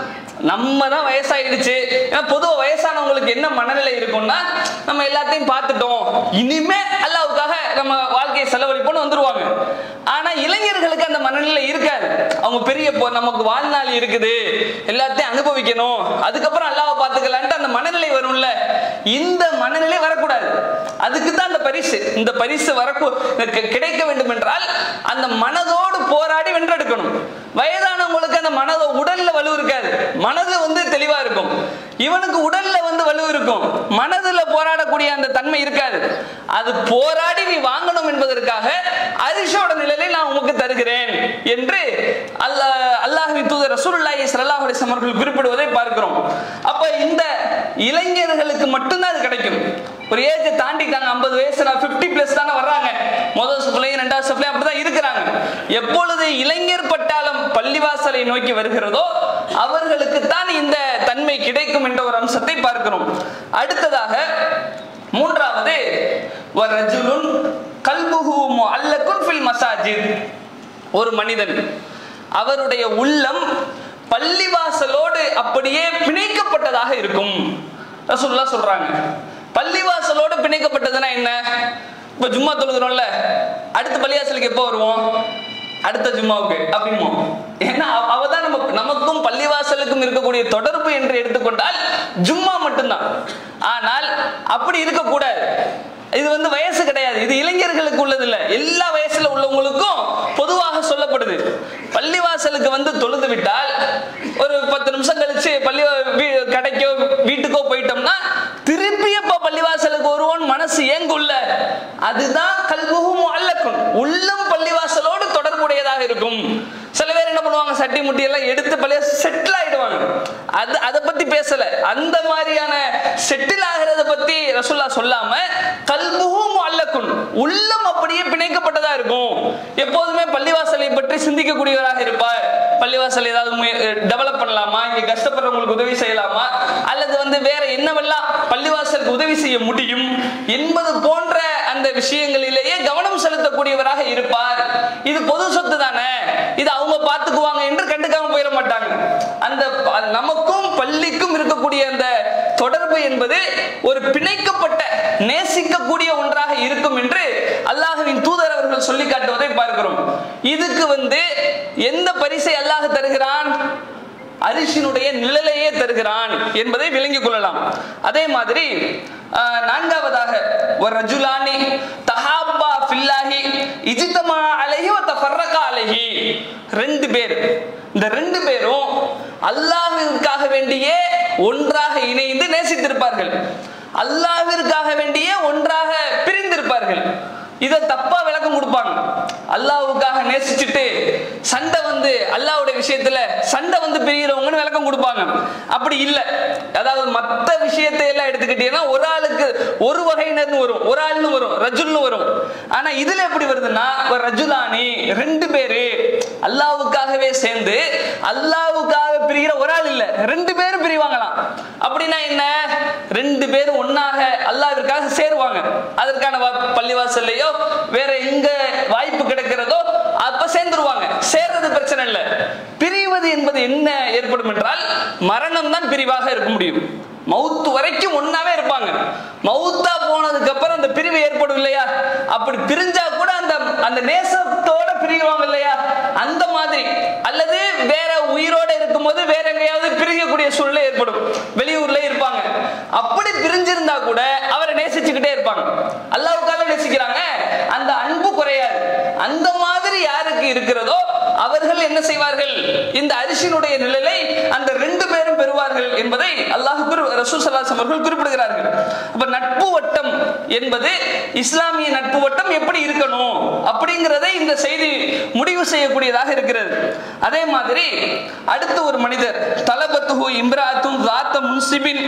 நம்ம தான் வயசாயிடுச்சு ஏன்னா பொதுவா வயசானவங்களுக்கு என்ன மனநிலை இருக்கும்னா நம்ம எல்லாத்தையும் பார்த்துட்டோம் இனிமே அல்லாவுக்காக நம்ம வாழ்க்கையை செலவழிப்போம்னு வந்துருவாங்க ஆனா இளைஞர்களுக்கு அந்த மனநிலை இருக்காது அவங்க பெரிய பொ- நமக்கு வாழ்நாள் இருக்குது எல்லாத்தையும் அனுபவிக்கணும் அதுக்கப்புறம் அல்லாவை பார்த்துக்கலான்ட்டு அந்த மனநிலை வரும்ல இந்த மனநிலை வரக்கூடாது அதுக்கு தான் அந்த பரிசு இந்த பரிசு வரக்கூ கி- கிடைக்க வேண்டும் என்றால் அந்த மனதோடு போராடி வென்றெடுக்கணும் வயதானவங்களுக்கு அந்த மனதோ உடல்ல வலு இருக்காது மனது வந்து தெளிவா இருக்கும் இவனுக்கு உடல்ல வந்து வலு இருக்கும் மனதுல போராடக்கூடிய அந்த தன்மை இருக்காது அது போராடி நீ வாங்கணும் என்பதற்காக அரிஷோட நிழலை நான் உமக்கு தருகிறேன் என்று அல்லாஹ் அல்லாஹ்வின் தூதர் ரசூலுல்லாஹி ஸல்லல்லாஹு அலைஹி வஸல்லம் அவர்கள் குறிப்பிடுவதை பார்க்கிறோம் அப்ப இந்த இளைஞர்களுக்கு மட்டும்தான் அது கிடைக்கும் ஒரு ஏஜ் தாண்டிட்டாங்க ஐம்பது வயசு நான் பிப்டி பிளஸ் தானே வர்றாங்க முதல் சுப்லையும் ரெண்டாவது சுப்லையும் அப்படிதான் இருக்கிறாங்க எப்பொழுது இளைஞர் பட்டாளம் பள்ளிவாசலை நோக்கி வருகிறதோ அவர்களுக்கு தான் இந்த தன்மை கிடைக்கும் என்ற ஒரு அம்சத்தை பார்க்கிறோம் அடுத்ததாக மூன்றாவது வரஜுலுன் கல்புஹு முஅல்லகுன் ஃபில் மசாஜித் ஒரு மனிதன் அவருடைய உள்ளம் பள்ளிவாசலோடு அப்படியே பிணைக்கப்பட்டதாக இருக்கும் ரசூலுல்லாஹ் சொல்றாங்க பள்ளிவாசலோடு பிணைக்கப்பட்டதுன்னா என்ன இப்ப ஜும்மா தொழுகிறோம்ல அடுத்த பள்ளிவாசலுக்கு எப்போ வருவோம் அடுத்த ஜும்மாவுக்கு அப்படிமோ ஏன்னா அவ- அவதான் நம்ம நமக்கும் பள்ளிவாசலுக்கும் இருக்கக்கூடிய தொடர்பு என்று எடுத்துக்கொண்டால் ஜும்மா மட்டும்தான் ஆனால் அப்படி இருக்கக்கூடாது இது வந்து வயசு கிடையாது இது இளைஞர்களுக்கு உள்ளது இல்ல எல்லா வயசுல உள்ளவங்களுக்கும் பொதுவாக சொல்லப்படுது பள்ளிவாசலுக்கு வந்து தொழுது விட்டால் ஒரு பத்து நிமிஷம் கழிச்சு பள்ளி வீ- கடைக்கோ வீட்டுக்கோ போயிட்டோம்னா திருப்பி எப்ப பள்ளிவாசலுக்கு வருவோம் மனசு ஏங்குள்ள அதுதான் கல்புகும் அல்லக்கும் உள்ளம் பள்ளிவாசலோடு தொடர்புடையதாக இருக்கும் சில பேர் என்ன பண்ணுவாங்க சட்டி முட்டி எல்லாம் எடுத்து பள்ளிய செட்டில் ஆயிடுவாங்க அது அதை பத்தி பேசல அந்த மாதிரியான செட்டில் ஆகிறத பத்தி ரசுல்லா சொல்லாம கல்புகும் அல்லக்கும் உள்ளம் அப்படியே பிணைக்கப்பட்டதா இருக்கும் எப்போதுமே பள்ளிவாசலை பற்றி சிந்திக்கக்கூடியவராக இருப்பார் பள்ளிவாசல் ஏதாவது டெவலப் பண்ணலாமா இங்க கஷ்டப்படுறவங்களுக்கு உதவி செய்யலாமா அல்லது வந்து வேற என்னவெல்லாம் பள்ளிவாசலுக்கு உதவி செய்ய முடியும் என்பது போன்ற அந்த விஷயங்களிலேயே கவனம் செலுத்தக்கூடியவராக இருப்பார் இது பொது சொத்து தானே இது அவங்க பார்த்துக்குவாங்க என்று கண்டுக்காம போயிட மாட்டாங்க அந்த ப- நமக்கும் பள்ளிக்கும் இருக்கக்கூடிய அந்த தொடர்பு என்பது ஒரு பிணைக்கப்பட்ட நேசிக்கக்கூடிய ஒன்றாக இருக்கும் என்று அல்லாஹ்வின் தூதர் அவர்கள் சொல்லி காட்டுவதை பார்க்கிறோம் இதுக்கு வந்து எந்த பரிசை அல்லாஹ் தருகிறான் அரிசினுடைய நிழலையே தருகிறான் என்பதை விளங்கிக் கொள்ளலாம் அதே மாதிரி ஆஹ், நான்காவதாக ஒரு ரஜுலானி தஹாப்பா ஃபில்லாஹி இஜித்தமா அலைஹி வ தஃபர்ரகா அலைஹி ரெண்டு பேர் இந்த ரெண்டு பேரும் அல்லாஹ்விற்காக வேண்டியே ஒன்றாக இணைந்து நேசித்திருப்பார்கள் அல்லாஹ்விற்காக வேண்டியே ஒன்றாக பிரிந்திருப்பார்கள் இதை தப்பா விளக்கம் கொடுப்பாங்க அல்லாவுக்காக நேசிச்சுட்டு சண்டை வந்து அல்லாவுடைய விஷயத்துல சண்டை வந்து பிரிகிறவங்கன்னு விளக்கம் கொடுப்பாங்க அப்படி இல்லை அதாவது மற்ற விஷயத்தை எல்லாம் எடுத்துக்கிட்டீங்கன்னா ஒரு ஆளுக்கு ஒரு வகையினர்னு வரும் ஒரு ஆள்னு வரும் ரஜுல்னு வரும் ஆனா இதுல எப்படி வருதுன்னா ஒரு ரஜுலானி ரெண்டு பேரு அல்லாவுக்காகவே சேர்ந்து அல்லாவுக்காக பிரிகிற ஒரு ஆள் இல்ல ரெண்டு பேரும் பிரிவாங்களாம் அப்படின்னா என்ன ரெண்டு பேரும் ஒன்னாக அல்லாவிற்காக சேருவாங்க அதற்கான வா- பள்ளிவாசல்லையோ வேற எங்க வாய்ப்பு கிடைக்கிறதோ அப்ப சேர்ந்துருவாங்க சேர்றது பிரச்சனை இல்ல பிரிவது என்பது என்ன ஏற்படும் என்றால் மரணம் தான் பிரிவாக இருக்க முடியும் மவுத்து வரைக்கும் ஒன்னாவே இருப்பாங்க மவுத்தா போனதுக்கு அப்புறம் அந்த பிரிவு ஏற்படும் இல்லையா அப்படி பிரிஞ்சா கூட அந்த அந்த நேசத்தோட பிரிவாங்க இல்லையா அந்த மாதிரி அல்லது வேற உயிரோட இருக்கும்போது வேற எங்கேயாவது பிரிக்கக்கூடிய சூழ்நிலை ஏற்படும் வெளியூர்ல இருப்பாங்க அப்படி பிரிஞ்சிருந்தா கூட அவரை நேசிச்சுக்கிட்டே இருப்பாங்க அல்லாவுக்காக நேசிக்கிறாங்க அந்த அன்பு குறையாது அந்த மாதிரி யாருக்கு இருக்கிறதோ அவர்கள் என்ன செய்வார்கள் இந்த அரிசியினுடைய நிழலை அந்த ரெண்டு பேரும் பெறுவார்கள் என்பதை அல்லாஹ் குரு ரசூல் ஸல்லல்லாஹு அலைஹி அவர்கள் குறிப்பிடுகிறார்கள் அப்ப நட்பு வட்டம் என்பது இஸ்லாமிய நட்பு வட்டம் எப்படி இருக்கணும் அப்படிங்கிறதை இந்த செய்தி முடிவு செய்யக்கூடியதாக இருக்கிறது அதே மாதிரி அடுத்து ஒரு மனிதர் தலபத்துஹு இம்ராத்தும் ராத்த முன்சிபின்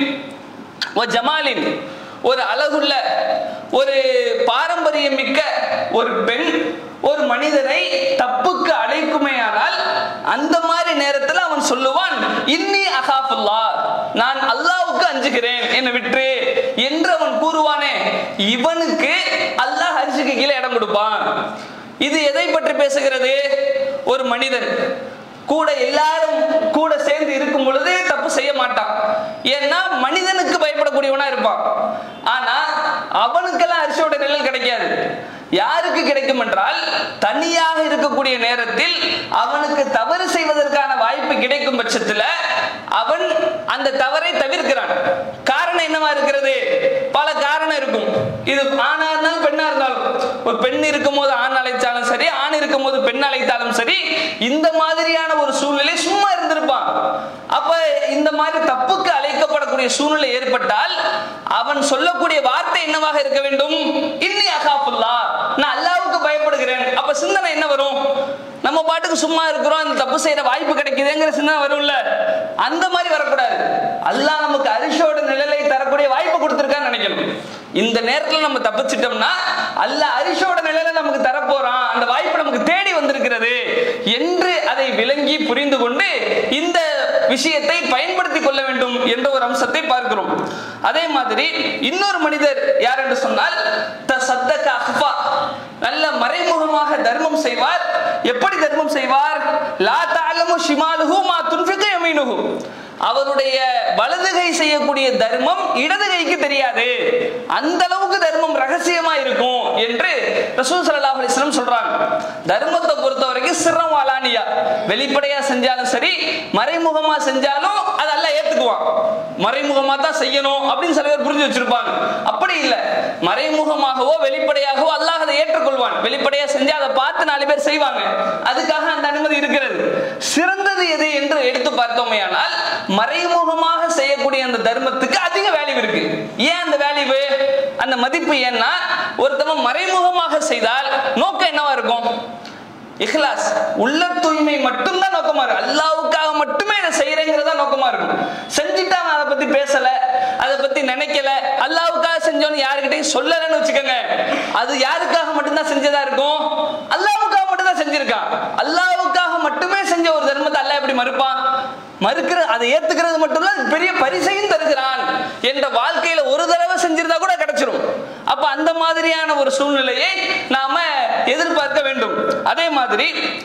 வ ஜமாலின் ஒரு அழகுள்ள ஒரு பாரம்பரியம் மிக்க ஒரு பெண் ஒரு மனிதனை தப்புக்கு அழைக்குமேயானால் அந்த மாதிரி நேரத்தில் அவன் சொல்லுவான் இன்னி அகாஃபுல்லா நான் அல்லாவுக்கு அஞ்சுகிறேன் என்னை விட்டு என்று அவன் கூறுவானே இவனுக்கு அல்லாஹ் அரிசிக்கு கீழே இடம் கொடுப்பான் இது எதை பற்றி பேசுகிறது ஒரு மனிதன் கூட எல்லாரும் கூட சேர்ந்து இருக்கும் பொழுது தப்பு செய்ய மாட்டான் ஏன்னா மனிதனுக்கு பயப்படக்கூடியவனா இருப்பான் ஆனா அவனுக்கெல்லாம் அரிசியோட நிழல் கிடைக்காது யாருக்கு கிடைக்கும் என்றால் தனியாக இருக்கக்கூடிய நேரத்தில் அவனுக்கு தவறு செய்வதற்கான வாய்ப்பு கிடைக்கும் பட்சத்துல அவன் அந்த தவறை தவிர்க்கிறான் காரணம் என்னவா இருக்கிறது பல காரணம் இருக்கும் இது ஆணா இருந்தாலும் பெண்ணா இருந்தாலும் ஒரு பெண் இருக்கும் போது ஆண் அழைத்தாலும் சரி ஆண் இருக்கும் போது பெண் அழைத்தாலும் சரி இந்த மாதிரியான ஒரு சூழ்நிலை சும்மா இருந்திருப்பான் அப்ப இந்த மாதிரி தப்புக்கு அழைக்கப்படக்கூடிய சூழ்நிலை ஏற்பட்டால் அவன் சொல்லக்கூடிய வார்த்தை என்னவாக இருக்க வேண்டும் இன்னி அகாஃபுல்லா நான் அல்லாவுக்கு பயப்படுகிறேன் அப்ப சிந்தனை என்ன வரும் நம்ம பாட்டுக்கு சும்மா இருக்கிறோம் இந்த தப்பு செய்யற வாய்ப்பு கிடைக்குதுங்கிற சிந்தனை வரும்ல அந்த மாதிரி வரக்கூடாது அல்லாஹ் நமக்கு அரிசியோட நிழலை தரக்கூடிய வாய்ப்பு கொடுத்துருக்கான்னு நினைக்கணும் இந்த நேரத்துல நம்ம தப்பிச்சிட்டோம்னா அல்லாஹ் அரிசியோட நிழலை நமக்கு தரப்போறான் அந்த வாய்ப்பு நமக்கு தேடி வந்திருக்கிறது என்று அதை விளங்கி புரிந்து கொண்டு இந்த விஷயத்தை பயன்படுத்திக் கொள்ள வேண்டும் என்ற ஒரு அம்சத்தை பார்க்கிறோம் அதே மாதிரி இன்னொரு மனிதர் யார் என்று சொன்னால் த சத்தக அஹ்ஃபா நல்ல மறைமுகமாக தர்மம் செய்வார் எப்படி தர்மம் செய்வார் லா தஅலமு ஷிமாலுஹு மா துன்ஃபிகு யமீனுஹு அவருடைய வலது கை செய்யக்கூடிய தர்மம் இடது கைக்கு தெரியாது அந்த அளவுக்கு தர்மம் ரகசியமா இருக்கும் என்று ரசூல் ஸல்லல்லாஹு அலைஹி வஸல்லம் சொல்றாங்க தர்மத்தை பொறுத்த வரைக்கும் சிரம் வாலானியா வெளிப்படையா செஞ்சாலும் சரி மறைமுகமா செஞ்சாலும் அது அல்லாஹ் ஏத்துக்குவான் மறைமுகமா தான் செய்யணும் அப்படின்னு சில பேர் புரிஞ்சு வச்சிருப்பாங்க அப்படி இல்ல மறைமுகமாகவோ வெளிப்படையாகவோ அல்லாஹ் அதை ஏற்றுக்கொள்வான் வெளிப்படையா செஞ்சா அதை பார்த்து நாலு பேர் செய்வாங்க அதுக்காக அந்த அனுமதி இருக்கிறது சிறந்தது எது என்று எடுத்து பார்த்தோமேயானால் மறைமுகமாக செய்யக்கூடிய அந்த தர்மத்துக்கு அதிக வேல்யூ இருக்கு ஏன் அந்த வேல்யூ அந்த மதிப்பு ஏன்னா ஒருத்தவன் மறைமுகமாக செய்தால் நோக்கம் என்னவா இருக்கும் இஹ்லாஸ் உள்ள தூய்மை மட்டும்தான் நோக்கமா இருக்கு அல்லாவுக்காக மட்டுமே இதை செய்யறேங்கிறதா நோக்கமா இருக்கும் செஞ்சுட்டு அவன் அதை பத்தி பேசல அதை பத்தி நினைக்கல அல்லாவுக்காக செஞ்சோன்னு யாருக்கிட்டையும் சொல்லலைன்னு வச்சுக்கோங்க அது யாருக்காக மட்டும்தான் செஞ்சதா இருக்கும் அல்லாவுக்காக மட்டும்தான் செஞ்சிருக்கான் அல்லாவுக்காக மட்டுமே செஞ்ச ஒரு தர்மத்தை அல்லாஹ் எப்படி மறுப்பான் மறுக்கிற அதை ஏத்துக்கிறது மட்டும் இல்ல அது பெரிய பரிசையும் தருகிறான் என்ற வாழ்க்கையில ஒரு தடவை செஞ்சிருந்தா கூட கிடைச்சிரும் அப்ப அந்த மாதிரியான ஒரு சூழ்நிலையை நாம எதிர்பார்க்க வேண்டும் அதே மாதிரி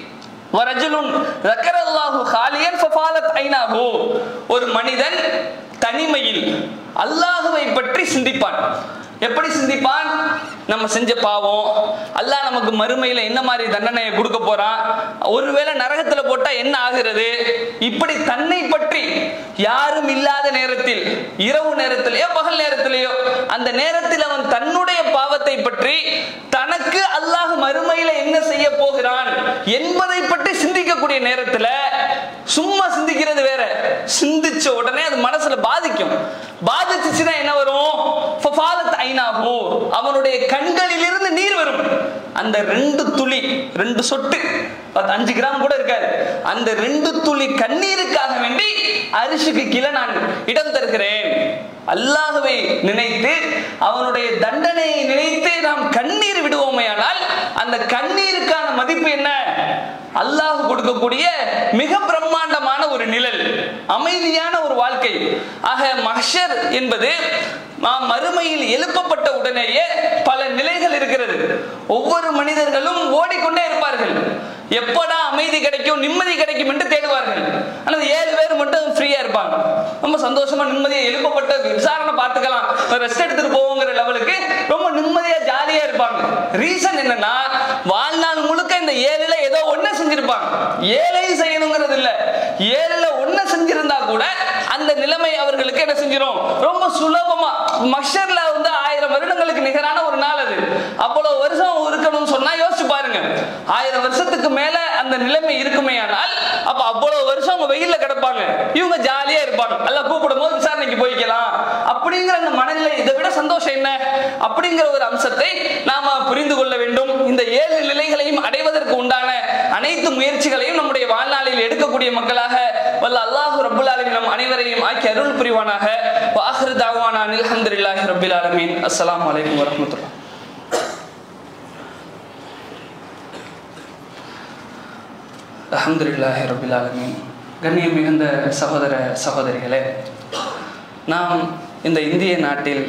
வரஜுலுன் ரக்கரல்லாஹு ஹாலியன் ஃபஃபாலத் ஐனாஹு ஒரு மனிதன் தனிமையில் அல்லாஹுவை பற்றி சிந்திப்பான் எப்படி சிந்திப்பான் நம்ம செஞ்ச பாவம் அல்லாஹ் நமக்கு மறுமையில என்ன மாதிரி தண்டனையை கொடுக்க போறான் ஒருவேளை நரகத்துல போட்டா என்ன ஆகிறது இப்படி தன்னை பற்றி யாரும் இல்லாத நேரத்தில் இரவு நேரத்திலேயோ பகல் நேரத்திலேயோ அந்த நேரத்தில் அவன் தன்னுடைய பாவத்தை பற்றி தனக்கு அல்லாஹ் மறுமையில என்ன செய்ய போகிறான் என்பதை பற்றி சிந்திக்கக்கூடிய நேரத்துல சும்மா சிந்திக்கிறது வேற சிந்திச்ச உடனே அது மனசுல பாதிக்கும் பாதிச்சுச்சுன்னா என்ன வரும் ஃபஃபாலத் ஐநாஹு அவனுடைய கண்களிலிருந்து நீர் வரும் அந்த ரெண்டு துளி ரெண்டு சொட்டு பத்து அஞ்சு கிராம் கூட இருக்காது அந்த ரெண்டு துளி கண்ணீருக்காக வேண்டி அரிசிக்கு கீழே நான் இடம் தருகிறேன் அல்லாஹுவை நினைத்து அவனுடைய தண்டனையை நினைத்து நாம் கண்ணீர் விடுவோமேயானால் அந்த கண்ணீருக்கான மதிப்பு என்ன அல்லாஹ் கொடுக்கக்கூடிய மிக பிரம்மாண்டமான ஒரு நிழல் அமைதியான ஒரு வாழ்க்கை ஆக மஹ்ஷர் என்பது நாம் மறுமையில் எழுப்பப்பட்ட உடனேயே பல நிலைகள் இருக்கிறது ஒவ்வொரு மனிதர்களும் ஓடிக்கொண்டே இருப்பார்கள் எப்படா அமைதி கிடைக்கும் நிம்மதி கிடைக்கும் என்று தேடுவார்கள் ஆனால் ஏழு பேர் மட்டும் ஃப்ரீயா இருப்பாங்க ரொம்ப சந்தோஷமா நிம்மதியா எழுப்பப்பட்ட விசாரணை பார்த்துக்கலாம் ரெஸ்ட் எடுத்துட்டு போவோங்கிற லெவலுக்கு ரொம்ப நிம்மதியா ஜாலியா இருப்பாங்க ரீசன் என்னன்னா வாழ்நாள் முழுக்க இந்த ஏழுல ஏதோ ஒண்ணு செஞ்சிருப்பாங்க ஏழையும் செய்யணுங்கிறது இல்ல ஏழுல ஒண்ணு செஞ்சிருந்தா கூட அந்த நிலைமை அவர்களுக்கு என்ன செஞ்சிடும் ரொம்ப சுலபமா மஷர்ல வந்து ஆயிரம் வருடங்களுக்கு நிகரான ஒரு நாள் அது அவ்வளவு வருஷம் இருக்கணும்னு சொன்னா யோசிச்சு பாருங்க ஆயிரம் வருஷத்துக்கு மேல அந்த நிலைமை இருக்குமே ஆனால் அப்ப அவ்வளவு வருஷம் அவங்க வெயில்ல கிடப்பாங்க இவங்க ஜாலியா இருப்பாங்க அல்ல கூப்பிடும் போது விசாரணைக்கு போய்க்கலாம் அப்படிங்கிற அந்த மனநிலை இதை விட சந்தோஷம் என்ன அப்படிங்கிற ஒரு அம்சத்தை நாம புரிந்து கொள்ள வேண்டும் இந்த ஏழு நிலைகளையும் அடைவதற்கு உண்டான அனைத்து முயற்சிகளையும் நம்முடைய வாழ்நாளில் எடுக்கக்கூடிய மக்களாக வல்ல அல்லாஹு ரப்புல் ஆலமீன் நம் அனைவரையும் ஆக்கி அருள் புரிவானாக வாஹிரு தாவானா அல்ஹம்துலில்லாஹி ரப்பில் ஆலமீன் அஸ்ஸலாமு அலைக்கும் வரஹ்மத்துல்லாஹ் அல்ஹம்துலில்லாஹி ரப்பில் ஆலமீன் கண்ணியம் மிகுந்த சகோதர சகோதரிகளே நாம் இந்த இந்திய நாட்டில்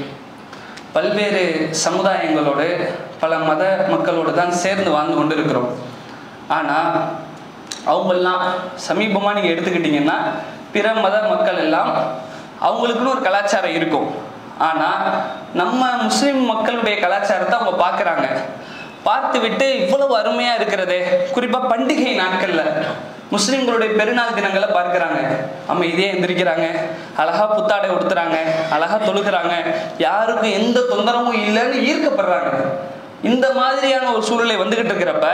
பல்வேறு சமுதாயங்களோடு பல மத மக்களோடு தான் சேர்ந்து வாழ்ந்து கொண்டு இருக்கிறோம் ஆனால் அவங்கெல்லாம் சமீபமாக நீங்கள் எடுத்துக்கிட்டிங்கன்னா பிற மத மக்கள் எல்லாம் அவங்களுக்குன்னு ஒரு கலாச்சாரம் இருக்கும் ஆனால் நம்ம முஸ்லீம் மக்களுடைய கலாச்சாரத்தை அவங்க பார்க்குறாங்க பார்த்து விட்டு இவ்வளவு அருமையா இருக்கிறதே குறிப்பா பண்டிகை நாட்கள்ல முஸ்லிம்களுடைய பெருநாள் தினங்களை பார்க்கறாங்க அமைதியா எந்திரிக்கிறாங்க அழகா புத்தாடை உடுத்துறாங்க அழகா தொழுகிறாங்க யாருக்கும் எந்த தொந்தரவும் இல்லைன்னு ஈர்க்கப்படுறாங்க இந்த மாதிரியான ஒரு சூழ்நிலை வந்துகிட்டு இருக்கிறப்ப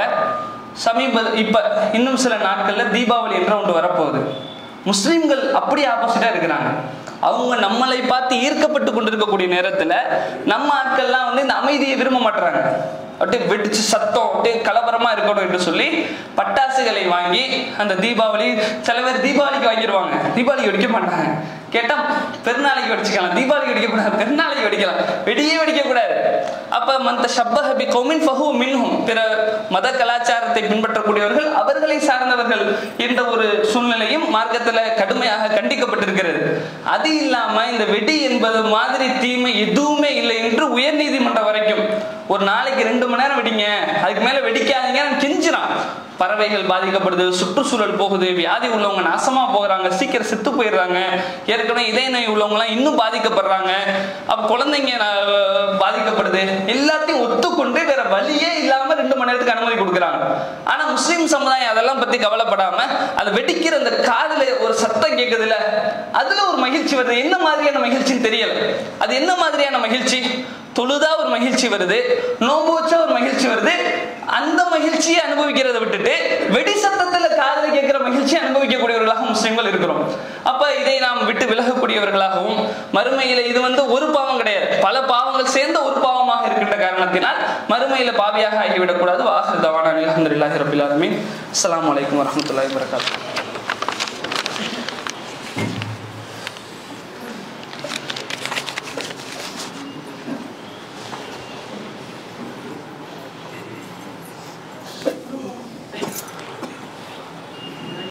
சமீப இப்ப இன்னும் சில நாட்கள்ல தீபாவளி என்ற ஒன்று வரப்போகுது முஸ்லிம்கள் அப்படி ஆப்போசிட்டா இருக்கிறாங்க அவங்க நம்மளை பார்த்து ஈர்க்கப்பட்டு கொண்டிருக்கக்கூடிய நேரத்துல நம்ம ஆட்கள்லாம் வந்து இந்த அமைதியை விரும்ப மாட்டுறாங்க அப்படியே வெடிச்சு சத்தம் அப்படியே கலவரமா இருக்கணும் என்று சொல்லி பட்டாசுகளை வாங்கி அந்த தீபாவளி சில பேர் தீபாவளிக்கு வாங்கிடுவாங்க தீபாவளிக்கு வெடிக்க மாட்டாங்க கேட்டா பெருநாளைக்கு வெடிச்சுக்கலாம் தீபாவளிக்கு வெடிக்கக்கூடாது பெருநாளைக்கு வெடிக்கலாம் வெடியே வெடிக்க கூடாது அப்ப மந்த ஷப்பஹபி கௌமின் ஃபஹு மின்ஹும் பிற மத கலாச்சாரத்தை பின்பற்றக்கூடியவர்கள் அவர்களை சார்ந்தவர்கள் என்ற ஒரு சூழ்நிலையும் மார்க்கத்துல கடுமையாக கண்டிக்கப்பட்டிருக்கிறது அது இல்லாம இந்த வெடி என்பது மாதிரி தீமை எதுவுமே இல்லை என்று உயர் நீதிமன்றம் வரைக்கும் ஒரு நாளைக்கு ரெண்டு மணி நேரம் வெடிங்க அதுக்கு மேல வெடிக்காதீங்க கெஞ்சிறான் பறவைகள் பாதிக்கப்படுது சுற்றுச்சூழல் போகுது வியாதி உள்ளவங்க நாசமா போகிறாங்க சீக்கிரம் செத்து போயிடுறாங்க ஏற்கனவே இதய நோய் உள்ளவங்கலாம் இன்னும் பாதிக்கப்படுறாங்க அப்ப குழந்தைங்க அஹ், பாதிக்கப்படுது எல்லாத்தையும் ஒத்துக்கொண்டு வேற வழியே இல்லாம ரெண்டு மணி நேரத்துக்கு அனுமதி கொடுக்குறாங்க ஆனா முஸ்லீம் சமுதாயம் அதெல்லாம் பத்தி கவலைப்படாம அது வெடிக்கிற அந்த காதுல ஒரு சத்தம் கேக்குதுல அதுல ஒரு மகிழ்ச்சி வருது என்ன மாதிரியான மகிழ்ச்சின்னு தெரியல அது என்ன மாதிரியான மகிழ்ச்சி தொழுதா ஒரு மகிழ்ச்சி வருது நோம்பு வச்சா ஒரு மகிழ்ச்சி வருது அந்த மகிழ்ச்சியை அனுபவிக்கிறத விட்டுட்டு வெடி சத்தத்துல காதல கேட்கிற மகிழ்ச்சியை அனுபவிக்கக்கூடியவர்களாக முஸ்லிம்கள் இருக்கிறோம் அப்ப இதை நாம் விட்டு விலகக்கூடியவர்களாகவும் மறுமையில இது வந்து ஒரு பாவம் கிடையாது பல பாவங்கள் சேர்ந்த ஒரு பாவமாக இருக்கின்ற காரணத்தினால் மறுமையில பாவியாக ஆகிவிடக்கூடாது வாஹர் தவானா அலமதுல்லாஹி ரபில் ஆலமீன் அஸ்ஸலாமு அலைக்கும் வரஹ்மத்துல்லாஹி வபரகாத்துஹு